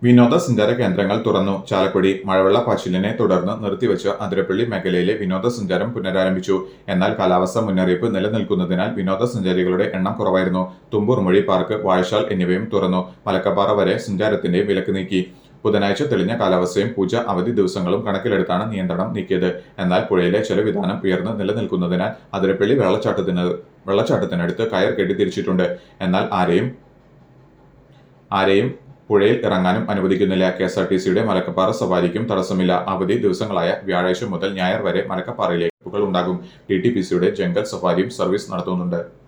വിനോദസഞ്ചാര കേന്ദ്രങ്ങൾ തുറന്നു ചാലക്കുടി മഴവെള്ളപ്പാച്ചിലിനെ തുടർന്ന് നിർത്തിവെച്ച അതിരപ്പള്ളി മേഖലയിലെ വിനോദസഞ്ചാരം പുനരാരംഭിച്ചു എന്നാൽ കാലാവസ്ഥാ മുന്നറിയിപ്പ് നിലനിൽക്കുന്നതിനാൽ വിനോദസഞ്ചാരികളുടെ എണ്ണം കുറവായിരുന്നു തുമ്പൂർമൊഴി പാർക്ക് വാഴശാൽ എന്നിവയും തുറന്നു മലക്കപ്പാറ വരെ സഞ്ചാരത്തിന്റെ വിലക്ക് നീക്കി ബുധനാഴ്ച തെളിഞ്ഞ കാലാവസ്ഥയും പൂജ അവധി ദിവസങ്ങളും കണക്കിലെടുത്താണ് നിയന്ത്രണം നീക്കിയത് എന്നാൽ പുഴയിലെ ജലവിധാനം ഉയർന്ന് നിലനിൽക്കുന്നതിനാൽ അതിരപ്പള്ളി വെള്ളച്ചാട്ടത്തിന് വെള്ളച്ചാട്ടത്തിനടുത്ത് കയർ കെട്ടി തിരിച്ചിട്ടുണ്ട് എന്നാൽ ആരെയും ആരെയും പുഴയിൽ ഇറങ്ങാനും അനുവദിക്കുന്നില്ല കെ എസ് ആർ ടി സിയുടെ മലക്കപ്പാറ സവാരിക്കും തടസ്സമില്ല അവധി ദിവസങ്ങളായ വ്യാഴാഴ്ച മുതൽ ഞായർ വരെ മലക്കപ്പാറയിലേക്ക് ഉണ്ടാകും ടി ടി പി സിയുടെ ജംഗൽ സഫാരിയും സർവീസ് നടത്തുന്നുണ്ട്